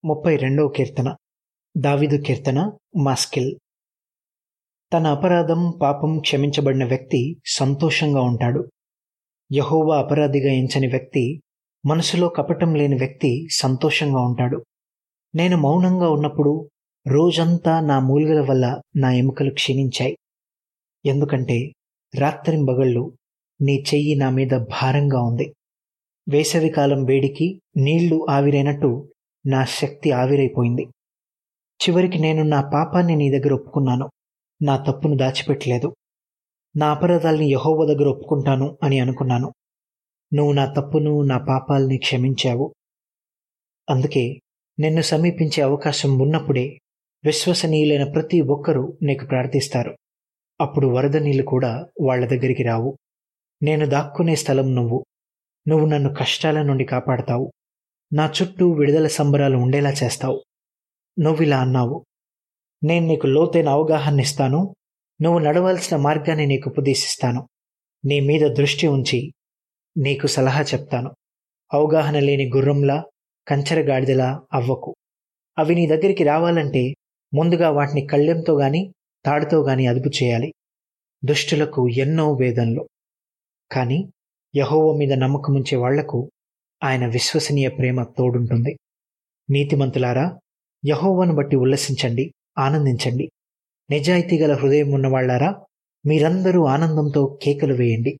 ముప్పై రెండవ కీర్తన దావీదు కీర్తన మాస్కిల్ తన అపరాధం పాపం క్షమించబడిన వ్యక్తి సంతోషంగా ఉంటాడు యహోవా అపరాధిగా ఎంచని వ్యక్తి మనసులో కపటం లేని వ్యక్తి సంతోషంగా ఉంటాడు నేను మౌనంగా ఉన్నప్పుడు రోజంతా నా మూలికల వల్ల నా ఎముకలు క్షీణించాయి ఎందుకంటే రాత్రింబగళ్ళు నీ చెయ్యి నా మీద భారంగా ఉంది వేసవికాలం వేడికి నీళ్లు ఆవిరైనట్టు నా శక్తి ఆవిరైపోయింది చివరికి నేను నా పాపాన్ని నీ దగ్గర ఒప్పుకున్నాను నా తప్పును దాచిపెట్టలేదు నా అపరాధాల్ని యహోవ దగ్గర ఒప్పుకుంటాను అని అనుకున్నాను నువ్వు నా తప్పును నా పాపాల్ని క్షమించావు అందుకే నిన్ను సమీపించే అవకాశం ఉన్నప్పుడే విశ్వసనీయులైన ప్రతి ఒక్కరూ నీకు ప్రార్థిస్తారు అప్పుడు వరద నీళ్లు కూడా వాళ్ళ దగ్గరికి రావు నేను దాక్కునే స్థలం నువ్వు నువ్వు నన్ను కష్టాల నుండి కాపాడతావు నా చుట్టూ విడుదల సంబరాలు ఉండేలా చేస్తావు నువ్విలా అన్నావు నేను నీకు లోతైన అవగాహన ఇస్తాను నువ్వు నడవాల్సిన మార్గాన్ని నీకు ఉపదేశిస్తాను నీ మీద దృష్టి ఉంచి నీకు సలహా చెప్తాను అవగాహన లేని గుర్రంలా కంచరగాడిదలా అవ్వకు అవి నీ దగ్గరికి రావాలంటే ముందుగా వాటిని కళ్ళెంతో గాని తాడుతో గాని అదుపు చేయాలి దుష్టులకు ఎన్నో వేదనలు కానీ యహోవ మీద నమ్మకముంచే వాళ్లకు ఆయన విశ్వసనీయ ప్రేమ తోడుంటుంది నీతిమంతులారా యహోవను బట్టి ఉల్లసించండి ఆనందించండి నిజాయితీ గల హృదయం ఉన్నవాళ్లారా మీరందరూ ఆనందంతో కేకలు వేయండి